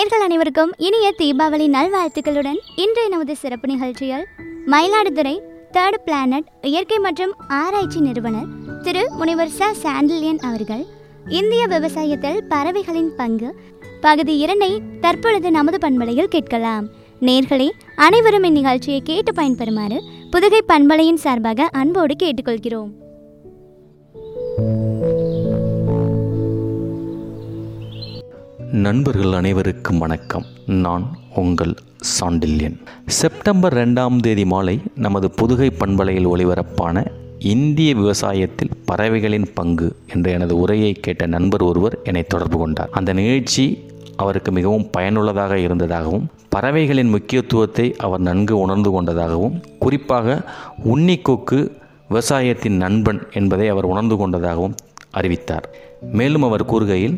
நேர்கள் அனைவருக்கும் இனிய தீபாவளி நல்வாழ்த்துக்களுடன் இன்றைய நமது சிறப்பு நிகழ்ச்சியில் மயிலாடுதுறை தேர்ட் பிளானட் இயற்கை மற்றும் ஆராய்ச்சி நிறுவனர் திரு முனிவர் ச சாண்டில்யன் அவர்கள் இந்திய விவசாயத்தில் பறவைகளின் பங்கு பகுதி இரண்டை தற்பொழுது நமது பண்பலையில் கேட்கலாம் நேர்களே அனைவரும் இந்நிகழ்ச்சியை கேட்டு பயன்பெறுமாறு புதுகை பண்பலையின் சார்பாக அன்போடு கேட்டுக்கொள்கிறோம் நண்பர்கள் அனைவருக்கும் வணக்கம் நான் உங்கள் சாண்டில்யன் செப்டம்பர் ரெண்டாம் தேதி மாலை நமது புதுகை பண்பலையில் ஒளிபரப்பான இந்திய விவசாயத்தில் பறவைகளின் பங்கு என்ற எனது உரையை கேட்ட நண்பர் ஒருவர் என்னை தொடர்பு கொண்டார் அந்த நிகழ்ச்சி அவருக்கு மிகவும் பயனுள்ளதாக இருந்ததாகவும் பறவைகளின் முக்கியத்துவத்தை அவர் நன்கு உணர்ந்து கொண்டதாகவும் குறிப்பாக உன்னிக்கொக்கு விவசாயத்தின் நண்பன் என்பதை அவர் உணர்ந்து கொண்டதாகவும் அறிவித்தார் மேலும் அவர் கூறுகையில்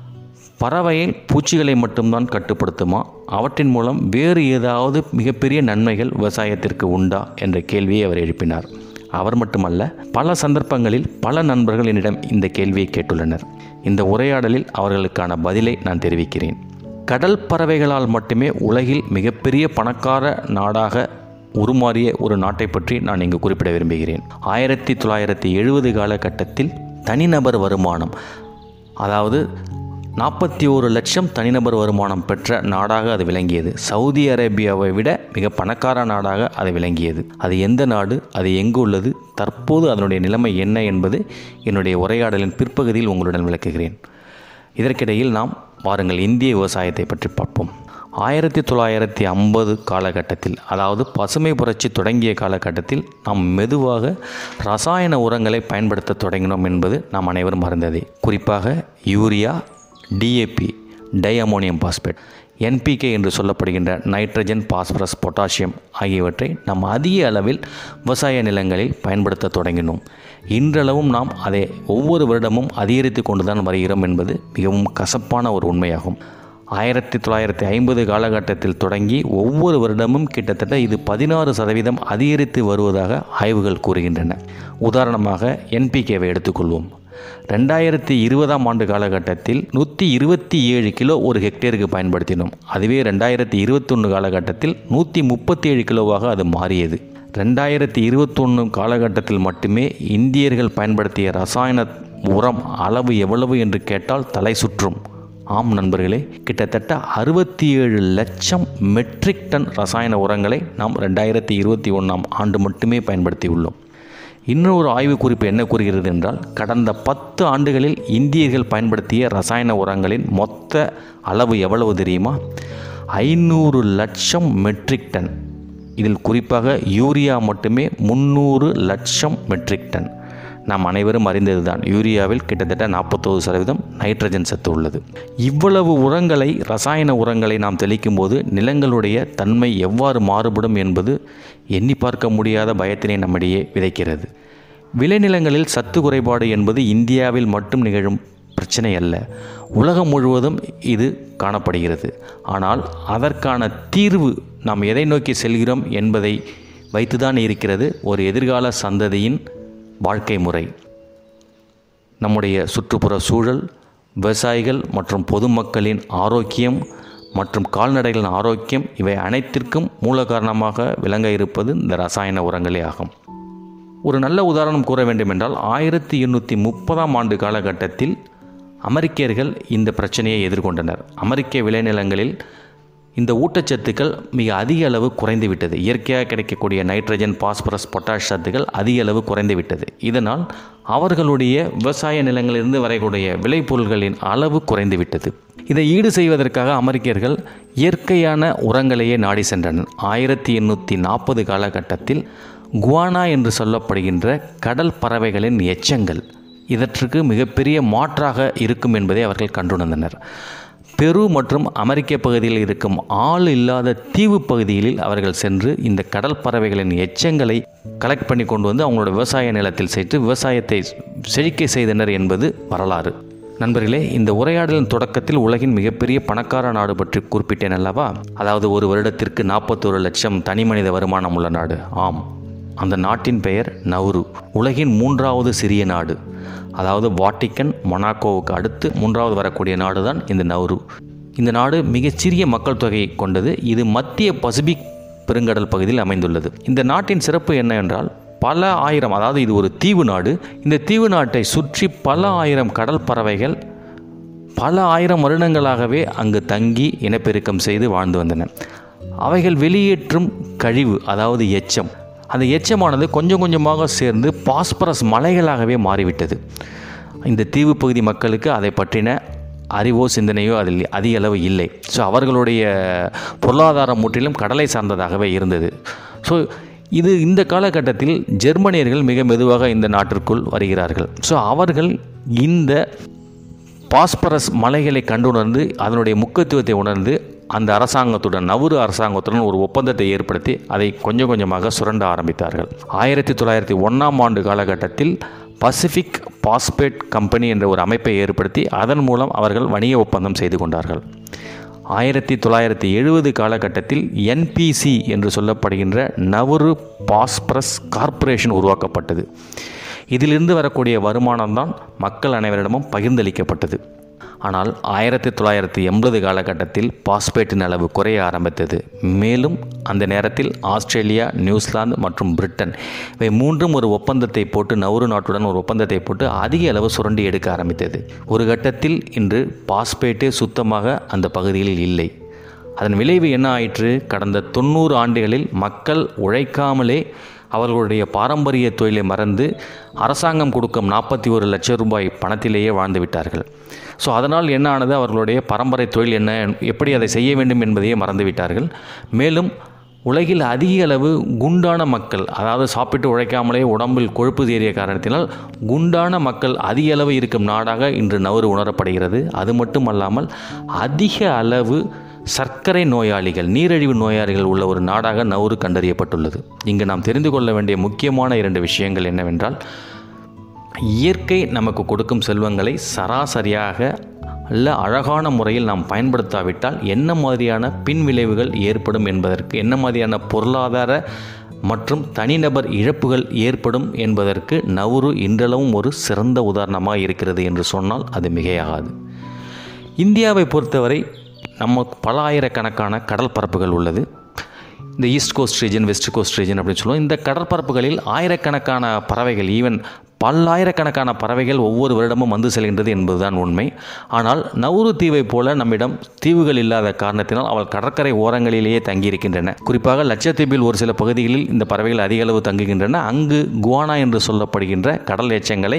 பறவையை பூச்சிகளை மட்டும்தான் கட்டுப்படுத்துமா அவற்றின் மூலம் வேறு ஏதாவது மிகப்பெரிய நன்மைகள் விவசாயத்திற்கு உண்டா என்ற கேள்வியை அவர் எழுப்பினார் அவர் மட்டுமல்ல பல சந்தர்ப்பங்களில் பல நண்பர்கள் என்னிடம் இந்த கேள்வியை கேட்டுள்ளனர் இந்த உரையாடலில் அவர்களுக்கான பதிலை நான் தெரிவிக்கிறேன் கடல் பறவைகளால் மட்டுமே உலகில் மிகப்பெரிய பணக்கார நாடாக உருமாறிய ஒரு நாட்டை பற்றி நான் இங்கு குறிப்பிட விரும்புகிறேன் ஆயிரத்தி தொள்ளாயிரத்தி எழுபது காலகட்டத்தில் தனிநபர் வருமானம் அதாவது நாற்பத்தி ஒரு லட்சம் தனிநபர் வருமானம் பெற்ற நாடாக அது விளங்கியது சவுதி அரேபியாவை விட மிக பணக்கார நாடாக அது விளங்கியது அது எந்த நாடு அது எங்கு உள்ளது தற்போது அதனுடைய நிலைமை என்ன என்பது என்னுடைய உரையாடலின் பிற்பகுதியில் உங்களுடன் விளக்குகிறேன் இதற்கிடையில் நாம் வாருங்கள் இந்திய விவசாயத்தை பற்றி பார்ப்போம் ஆயிரத்தி தொள்ளாயிரத்தி ஐம்பது காலகட்டத்தில் அதாவது பசுமை புரட்சி தொடங்கிய காலகட்டத்தில் நாம் மெதுவாக ரசாயன உரங்களை பயன்படுத்த தொடங்கினோம் என்பது நாம் அனைவரும் மறந்ததே குறிப்பாக urea DAP di ammonium phosphate NPK என்று சொல்லப்படுகின்ற நைட்ரஜன் பாஸ்பரஸ் பொட்டாசியம் ஆகியவற்றை நாம் அதிக அளவில் விவசாய நிலங்களில் பயன்படுத்த தொடங்கினோம் இன்றளவும் நாம் அதை ஒவ்வொரு வருடமும் அதிகரித்து கொண்டுதான் வருகிறோம் என்பது மிகவும் கசப்பான ஒரு உண்மையாகும் ஆயிரத்தி தொள்ளாயிரத்தி ஐம்பது காலகட்டத்தில் தொடங்கி ஒவ்வொரு வருடமும் கிட்டத்தட்ட இது பதினாறு சதவீதம் அதிகரித்து வருவதாக ஆய்வுகள் கூறுகின்றன உதாரணமாக என்பிகேவை எடுத்துக்கொள்வோம் ரெண்டாயிரத்தி இருபதாம் ஆண்டு காலகட்டத்தில் நூற்றி இருபத்தி ஏழு கிலோ ஒரு ஹெக்டேருக்கு பயன்படுத்தினோம் அதுவே ரெண்டாயிரத்தி இருபத்தொன்று காலகட்டத்தில் நூற்றி முப்பத்தி ஏழு கிலோவாக அது மாறியது ரெண்டாயிரத்தி இருபத்தொன்று காலகட்டத்தில் மட்டுமே இந்தியர்கள் பயன்படுத்திய ரசாயன உரம் அளவு எவ்வளவு என்று கேட்டால் தலை சுற்றும் ஆம் நண்பர்களே கிட்டத்தட்ட அறுபத்தி ஏழு லட்சம் மெட்ரிக் டன் ரசாயன உரங்களை நாம் ரெண்டாயிரத்தி இருபத்தி ஒன்றாம் ஆண்டு மட்டுமே பயன்படுத்தி உள்ளோம் இன்னொரு ஆய்வு குறிப்பு என்ன கூறுகிறது என்றால் கடந்த பத்து ஆண்டுகளில் இந்தியர்கள் பயன்படுத்திய ரசாயன உரங்களின் மொத்த அளவு எவ்வளவு தெரியுமா ஐநூறு லட்சம் மெட்ரிக் டன் இதில் குறிப்பாக யூரியா மட்டுமே முந்நூறு லட்சம் மெட்ரிக் டன் நாம் அனைவரும் அறிந்ததுதான் யூரியாவில் கிட்டத்தட்ட நாற்பத்தொரு சதவீதம் நைட்ரஜன் சத்து உள்ளது இவ்வளவு உரங்களை ரசாயன உரங்களை நாம் தெளிக்கும் போது நிலங்களுடைய தன்மை எவ்வாறு மாறுபடும் என்பது எண்ணி பார்க்க முடியாத பயத்தினை நம்மிடையே விதைக்கிறது விளைநிலங்களில் சத்து குறைபாடு என்பது இந்தியாவில் மட்டும் நிகழும் பிரச்சனை அல்ல உலகம் முழுவதும் இது காணப்படுகிறது ஆனால் அதற்கான தீர்வு நாம் எதை நோக்கி செல்கிறோம் என்பதை வைத்துதான் இருக்கிறது ஒரு எதிர்கால சந்ததியின் வாழ்க்கை முறை நம்முடைய சுற்றுப்புற சூழல் விவசாயிகள் மற்றும் பொதுமக்களின் ஆரோக்கியம் மற்றும் கால்நடைகளின் ஆரோக்கியம் இவை அனைத்திற்கும் மூல காரணமாக விளங்க இருப்பது இந்த ரசாயன உரங்களே ஆகும் ஒரு நல்ல உதாரணம் கூற வேண்டுமென்றால் ஆயிரத்தி எண்ணூற்றி முப்பதாம் ஆண்டு காலகட்டத்தில் அமெரிக்கர்கள் இந்த பிரச்சனையை எதிர்கொண்டனர் அமெரிக்க விளைநிலங்களில் இந்த ஊட்டச்சத்துக்கள் மிக அதிக அளவு குறைந்து விட்டது இயற்கையாக கிடைக்கக்கூடிய நைட்ரஜன் பாஸ்பரஸ் பொட்டாஷ் சத்துக்கள் அதிக அளவு குறைந்து விட்டது இதனால் அவர்களுடைய விவசாய நிலங்களிலிருந்து வரக்கூடிய விளைபொருள்களின் அளவு குறைந்து விட்டது இதை ஈடு செய்வதற்காக அமெரிக்கர்கள் இயற்கையான உரங்களையே நாடி சென்றனர் ஆயிரத்தி எண்ணூற்றி நாற்பது காலகட்டத்தில் குவானா என்று சொல்லப்படுகின்ற கடல் பறவைகளின் எச்சங்கள் இதற்கு மிகப்பெரிய மாற்றாக இருக்கும் என்பதை அவர்கள் கண்டுணர்ந்தனர் பெரு மற்றும் அமெரிக்க பகுதியில் இருக்கும் ஆள் இல்லாத தீவு பகுதிகளில் அவர்கள் சென்று இந்த கடல் பறவைகளின் எச்சங்களை கலெக்ட் பண்ணி கொண்டு வந்து அவங்களோட விவசாய நிலத்தில் சேர்த்து விவசாயத்தை செழிக்க செய்தனர் என்பது வரலாறு நண்பர்களே இந்த உரையாடலின் தொடக்கத்தில் உலகின் மிகப்பெரிய பணக்கார நாடு பற்றி குறிப்பிட்டேன் அல்லவா அதாவது ஒரு வருடத்திற்கு நாற்பத்தோரு லட்சம் தனிமனித வருமானம் உள்ள நாடு ஆம் அந்த நாட்டின் பெயர் நவ்ரு உலகின் மூன்றாவது சிறிய நாடு அதாவது வாட்டிக்கன் மொனாக்கோவுக்கு அடுத்து மூன்றாவது வரக்கூடிய நாடு தான் இந்த நவ்ரு இந்த நாடு மிகச்சிறிய மக்கள் தொகையை கொண்டது இது மத்திய பசிபிக் பெருங்கடல் பகுதியில் அமைந்துள்ளது இந்த நாட்டின் சிறப்பு என்ன என்றால் பல ஆயிரம் அதாவது இது ஒரு தீவு நாடு இந்த தீவு நாட்டை சுற்றி பல ஆயிரம் கடல் பறவைகள் பல ஆயிரம் வருடங்களாகவே அங்கு தங்கி இனப்பெருக்கம் செய்து வாழ்ந்து வந்தன அவைகள் வெளியேற்றும் கழிவு அதாவது எச்சம் அந்த எச்சமானது கொஞ்சம் கொஞ்சமாக சேர்ந்து பாஸ்பரஸ் மலைகளாகவே மாறிவிட்டது இந்த தீவு பகுதி மக்களுக்கு அதை பற்றின அறிவோ சிந்தனையோ அதில் அதிக அளவு இல்லை ஸோ அவர்களுடைய பொருளாதாரம் முற்றிலும் கடலை சார்ந்ததாகவே இருந்தது ஸோ இது இந்த காலகட்டத்தில் ஜெர்மனியர்கள் மிக மெதுவாக இந்த நாட்டிற்குள் வருகிறார்கள் ஸோ அவர்கள் இந்த பாஸ்பரஸ் மலைகளை கண்டுணர்ந்து அதனுடைய முக்கியத்துவத்தை உணர்ந்து அந்த அரசாங்கத்துடன் நவறு அரசாங்கத்துடன் ஒரு ஒப்பந்தத்தை ஏற்படுத்தி அதை கொஞ்சம் கொஞ்சமாக சுரண்ட ஆரம்பித்தார்கள் ஆயிரத்தி தொள்ளாயிரத்தி ஒன்றாம் ஆண்டு காலகட்டத்தில் பசிபிக் பாஸ்பேட் கம்பெனி என்ற ஒரு அமைப்பை ஏற்படுத்தி அதன் மூலம் அவர்கள் வணிக ஒப்பந்தம் செய்து கொண்டார்கள் ஆயிரத்தி தொள்ளாயிரத்தி எழுபது காலகட்டத்தில் என்பிசி என்று சொல்லப்படுகின்ற நவறு பாஸ்பரஸ் கார்ப்பரேஷன் உருவாக்கப்பட்டது இதிலிருந்து வரக்கூடிய வருமானம்தான் மக்கள் அனைவரிடமும் பகிர்ந்தளிக்கப்பட்டது ஆனால் ஆயிரத்தி தொள்ளாயிரத்தி எண்பது காலகட்டத்தில் பாஸ்பேட்டின் அளவு குறைய ஆரம்பித்தது மேலும் அந்த நேரத்தில் ஆஸ்திரேலியா நியூசிலாந்து மற்றும் பிரிட்டன் இவை மூன்றும் ஒரு ஒப்பந்தத்தை போட்டு நவறு நாட்டுடன் ஒரு ஒப்பந்தத்தை போட்டு அதிக அளவு சுரண்டி எடுக்க ஆரம்பித்தது ஒரு கட்டத்தில் இன்று பாஸ்பேட்டே சுத்தமாக அந்த பகுதியில் இல்லை அதன் விளைவு என்ன ஆயிற்று கடந்த தொண்ணூறு ஆண்டுகளில் மக்கள் உழைக்காமலே அவர்களுடைய பாரம்பரிய தொழிலை மறந்து அரசாங்கம் கொடுக்கும் நாற்பத்தி ஒரு லட்சம் ரூபாய் பணத்திலேயே வாழ்ந்து விட்டார்கள் ஸோ அதனால் என்ன ஆனது அவர்களுடைய பரம்பரை தொழில் என்ன எப்படி அதை செய்ய வேண்டும் என்பதையே மறந்து விட்டார்கள் மேலும் உலகில் அதிக அளவு குண்டான மக்கள் அதாவது சாப்பிட்டு உழைக்காமலே உடம்பில் கொழுப்பு ஏறிய காரணத்தினால் குண்டான மக்கள் அதிக அளவு இருக்கும் நாடாக இன்று நவறு உணரப்படுகிறது அது மட்டுமல்லாமல் அதிக அளவு சர்க்கரை நோயாளிகள் நீரிழிவு நோயாளிகள் உள்ள ஒரு நாடாக நவறு கண்டறியப்பட்டுள்ளது இங்கு நாம் தெரிந்து கொள்ள வேண்டிய முக்கியமான இரண்டு விஷயங்கள் என்னவென்றால் இயற்கை நமக்கு கொடுக்கும் செல்வங்களை சராசரியாக அல்ல அழகான முறையில் நாம் பயன்படுத்தாவிட்டால் என்ன மாதிரியான பின் விளைவுகள் ஏற்படும் என்பதற்கு என்ன மாதிரியான பொருளாதார மற்றும் தனிநபர் இழப்புகள் ஏற்படும் என்பதற்கு நவுரு இன்றளவும் ஒரு சிறந்த உதாரணமாக இருக்கிறது என்று சொன்னால் அது மிகையாகாது இந்தியாவை பொறுத்தவரை நம்ம பல ஆயிரக்கணக்கான கடல் பரப்புகள் உள்ளது இந்த east coast region west coast region அப்படின்னு சொல்லுவோம் இந்த கடற்பரப்புகளில் ஆயிரக்கணக்கான பறவைகள் ஈவன் பல்லாயிரக்கணக்கான பறவைகள் ஒவ்வொரு வருடமும் வந்து செல்கின்றது என்பதுதான் உண்மை ஆனால் நவுரு தீவை போல நம்மிடம் தீவுகள் இல்லாத காரணத்தினால் அவள் கடற்கரை ஓரங்களிலேயே தங்கியிருக்கின்றன குறிப்பாக லட்சத்தீவில் ஒரு சில பகுதிகளில் இந்த பறவைகள் அதிக அளவு தங்குகின்றன அங்கு குவானா என்று சொல்லப்படுகின்ற கடல் எச்சங்களை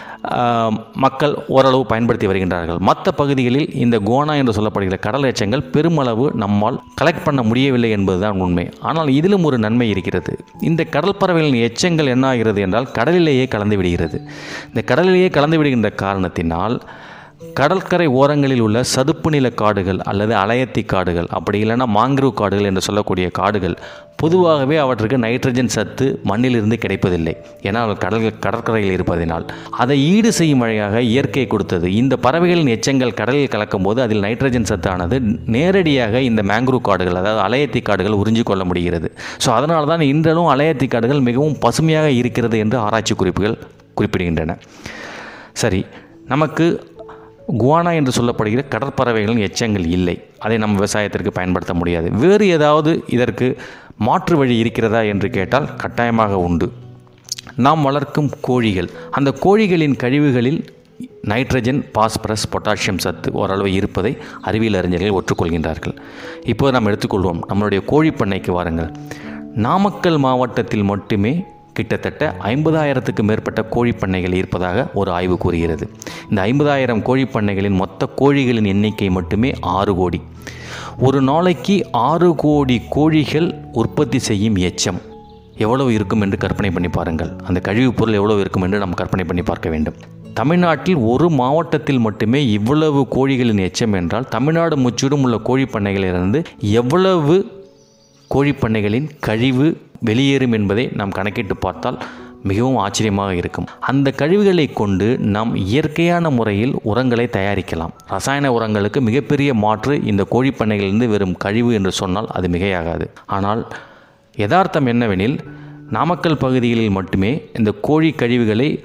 மக்கள் ஓரளவு பயன்படுத்தி வருகின்றார்கள் மற்ற பகுதிகளில் இந்த கோனா என்று சொல்லப்படுகிற கடல் எச்சங்கள் பெருமளவு நம்மால் கலெக்ட் பண்ண முடியவில்லை என்பதுதான் உண்மை ஆனால் இதிலும் ஒரு நன்மை இருக்கிறது இந்த கடல் பறவைகளின் எச்சங்கள் என்ன ஆகிறது என்றால் கடலிலேயே கலந்து விடுகிறது இந்த கடலிலேயே கலந்து விடுகின்ற காரணத்தினால் கடற்கரை ஓரங்களில் உள்ள சதுப்பு நில காடுகள் அல்லது அலையத்தி காடுகள் அப்படி இல்லைன்னா மாங்க்ரூவ் காடுகள் என்று சொல்லக்கூடிய காடுகள் பொதுவாகவே அவற்றுக்கு நைட்ரஜன் சத்து மண்ணிலிருந்து கிடைப்பதில்லை ஏன்னா கடல் கடற்கரையில் இருப்பதினால் அதை ஈடு செய்யும் வழியாக இயற்கை கொடுத்தது இந்த பறவைகளின் எச்சங்கள் கடலில் கலக்கும் போது அதில் நைட்ரஜன் சத்தானது நேரடியாக இந்த மேங்க்ரூவ் காடுகள் அதாவது அலையத்தி காடுகள் உறிஞ்சி கொள்ள முடிகிறது ஸோ அதனால தான் இன்றளவும் அலையத்தி காடுகள் மிகவும் பசுமையாக இருக்கிறது என்று ஆராய்ச்சி குறிப்புகள் குறிப்பிடுகின்றன சரி நமக்கு குவானா என்று சொல்லப்படுகிற கடற்பறவைகளின் எச்சங்கள் இல்லை அதை நம்ம விவசாயத்திற்கு பயன்படுத்த முடியாது வேறு ஏதாவது இதற்கு மாற்று வழி இருக்கிறதா என்று கேட்டால் கட்டாயமாக உண்டு நாம் வளர்க்கும் கோழிகள் அந்த கோழிகளின் கழிவுகளில் நைட்ரஜன் பாஸ்பரஸ் பொட்டாசியம் சத்து ஓரளவு இருப்பதை அறிவியல் அறிஞர்கள் ஒற்றுக்கொள்கின்றார்கள் இப்போது நாம் எடுத்துக்கொள்வோம் நம்மளுடைய கோழி பண்ணைக்கு வாருங்கள் நாமக்கல் மாவட்டத்தில் மட்டுமே கிட்டத்தட்ட ஐம்பதாயிரத்துக்கு மேற்பட்ட கோழிப்பண்ணைகள் இருப்பதாக ஒரு ஆய்வு கூறுகிறது இந்த ஐம்பதாயிரம் கோழிப்பண்ணைகளின் மொத்த கோழிகளின் எண்ணிக்கை மட்டுமே ஆறு கோடி ஒரு நாளைக்கு ஆறு கோடி கோழிகள் உற்பத்தி செய்யும் எச்சம் எவ்வளவு இருக்கும் என்று கற்பனை பண்ணி பாருங்கள் அந்த கழிவுப் பொருள் எவ்வளவு இருக்கும் என்று நாம் கற்பனை பண்ணி பார்க்க வேண்டும் தமிழ்நாட்டில் ஒரு மாவட்டத்தில் மட்டுமே இவ்வளவு கோழிகளின் எச்சம் என்றால் தமிழ்நாடு முற்றிலும் உள்ள கோழிப்பண்ணைகளிலிருந்து எவ்வளவு கோழிப்பண்ணைகளின் கழிவு வெளியேறும் என்பதை நாம் கணக்கிட்டு பார்த்தால் மிகவும் ஆச்சரியமாக இருக்கும் அந்த கழிவுகளை கொண்டு நாம் இயற்கையான முறையில் உரங்களை தயாரிக்கலாம் ரசாயன உரங்களுக்கு மிகப்பெரிய மாற்று இந்த கோழிப்பண்ணைகளிலிருந்து வெறும் கழிவு என்று சொன்னால் அது மிகையாகாது ஆனால் யதார்த்தம் என்னவெனில் நாமக்கல் பகுதிகளில் மட்டுமே இந்த கோழி கழிவுகளை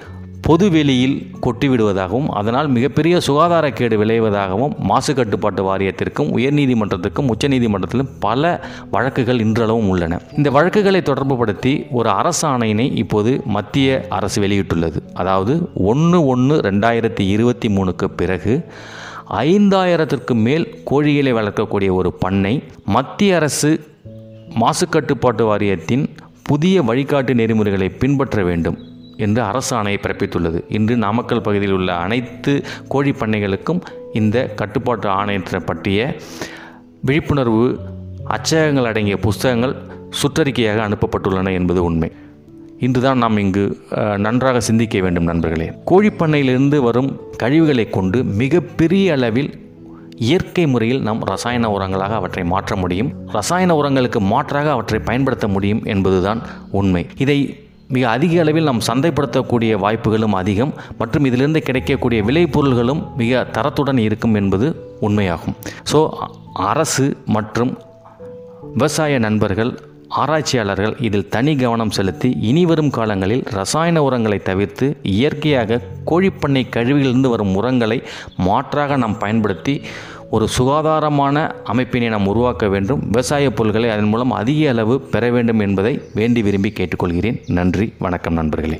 பொது வெளியில் கொட்டிவிடுவதாகவும் அதனால் மிகப்பெரிய சுகாதாரக்கேடு விளைவதாகவும் மாசு கட்டுப்பாட்டு வாரியத்திற்கும் உயர்நீதிமன்றத்திற்கும் உச்சநீதிமன்றத்திலும் பல வழக்குகள் இன்றளவும் உள்ளன இந்த வழக்குகளை தொடர்புபடுத்தி ஒரு அரசாணையினை இப்போது மத்திய அரசு வெளியிட்டுள்ளது அதாவது ஒன்று ஒன்று ரெண்டாயிரத்தி இருபத்தி மூணுக்கு பிறகு ஐந்தாயிரத்திற்கு மேல் கோழிகளை வளர்க்கக்கூடிய ஒரு பண்ணை மத்திய அரசு மாசு கட்டுப்பாட்டு வாரியத்தின் புதிய வழிகாட்டு நெறிமுறைகளை பின்பற்ற வேண்டும் என்று அரசாணையை பிறப்பித்துள்ளது இன்று நாமக்கல் பகுதியில் உள்ள அனைத்து கோழி பண்ணைகளுக்கும் இந்த கட்டுப்பாட்டு ஆணையத்தை பற்றிய விழிப்புணர்வு அச்சகங்கள் அடங்கிய புஸ்தகங்கள் சுற்றறிக்கையாக அனுப்பப்பட்டுள்ளன என்பது உண்மை இன்றுதான் நாம் இங்கு அஹ், நன்றாக சிந்திக்க வேண்டும் நண்பர்களே கோழிப்பண்ணையிலிருந்து வரும் கழிவுகளை கொண்டு மிகப்பெரிய அளவில் இயற்கை முறையில் நாம் ரசாயன உரங்களாக அவற்றை மாற்ற முடியும் ரசாயன உரங்களுக்கு மாற்றாக அவற்றை பயன்படுத்த முடியும் என்பதுதான் உண்மை இதை மிக அதிக அளவில் நாம் சந்தைப்படுத்தக்கூடிய வாய்ப்புகளும் அதிகம் மற்றும் இதிலிருந்து கிடைக்கக்கூடிய விளைபொருள்களும் மிக தரத்துடன் இருக்கும் என்பது உண்மையாகும் ஸோ அரசு மற்றும் விவசாய நண்பர்கள் ஆராய்ச்சியாளர்கள் இதில் தனி கவனம் செலுத்தி இனிவரும் காலங்களில் ரசாயன உரங்களை தவிர்த்து இயற்கையாக கோழிப்பண்ணை கழிவிலிருந்து வரும் உரங்களை மாற்றாக நாம் பயன்படுத்தி ஒரு சுகாதாரமான அமைப்பினை நாம் உருவாக்க வேண்டும் விவசாய பொருட்களை அதன் மூலம் அதிக அளவு பெற வேண்டும் என்பதை வேண்டி விரும்பி கேட்டுக்கொள்கிறேன் நன்றி வணக்கம் நண்பர்களே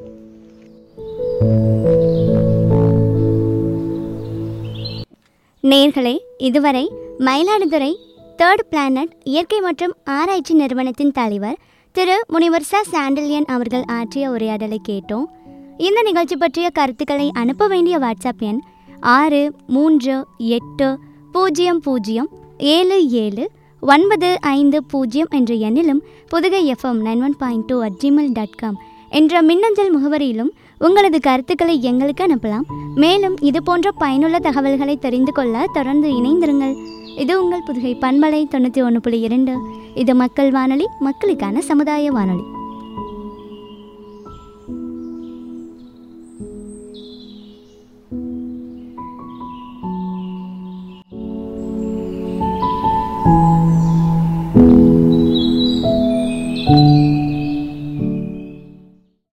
நேர்களே இதுவரை மயிலாடுதுறை தேர்ட் பிளானட் இயற்கை மற்றும் ஆராய்ச்சி நிறுவனத்தின் தலைவர் திரு முனிவர் ச சாண்டில்யன் அவர்கள் ஆற்றிய உரையாடலை கேட்டோம் இந்த நிகழ்ச்சி பற்றிய கருத்துக்களை அனுப்ப வேண்டிய வாட்ஸ்அப் எண் ஆறு மூன்று எட்டு பூஜ்ஜியம் பூஜ்ஜியம் ஏழு ஏழு ஒன்பது ஐந்து பூஜ்ஜியம் என்ற எண்ணிலும் Pudhugai FM nine one point two at Gmail dot com என்ற மின்னஞ்சல் முகவரியிலும் உங்களது கருத்துக்களை எங்களுக்கு அனுப்பலாம் மேலும் இது போன்ற பயனுள்ள தகவல்களை தெரிந்து கொள்ள தொடர்ந்து இணைந்திருங்கள் இது உங்கள் புதுகை பண்பலை தொண்ணூற்றி ஒன்று புள்ளி இரண்டு இது மக்கள் வானொலி மக்களுக்கான சமுதாய வானொலி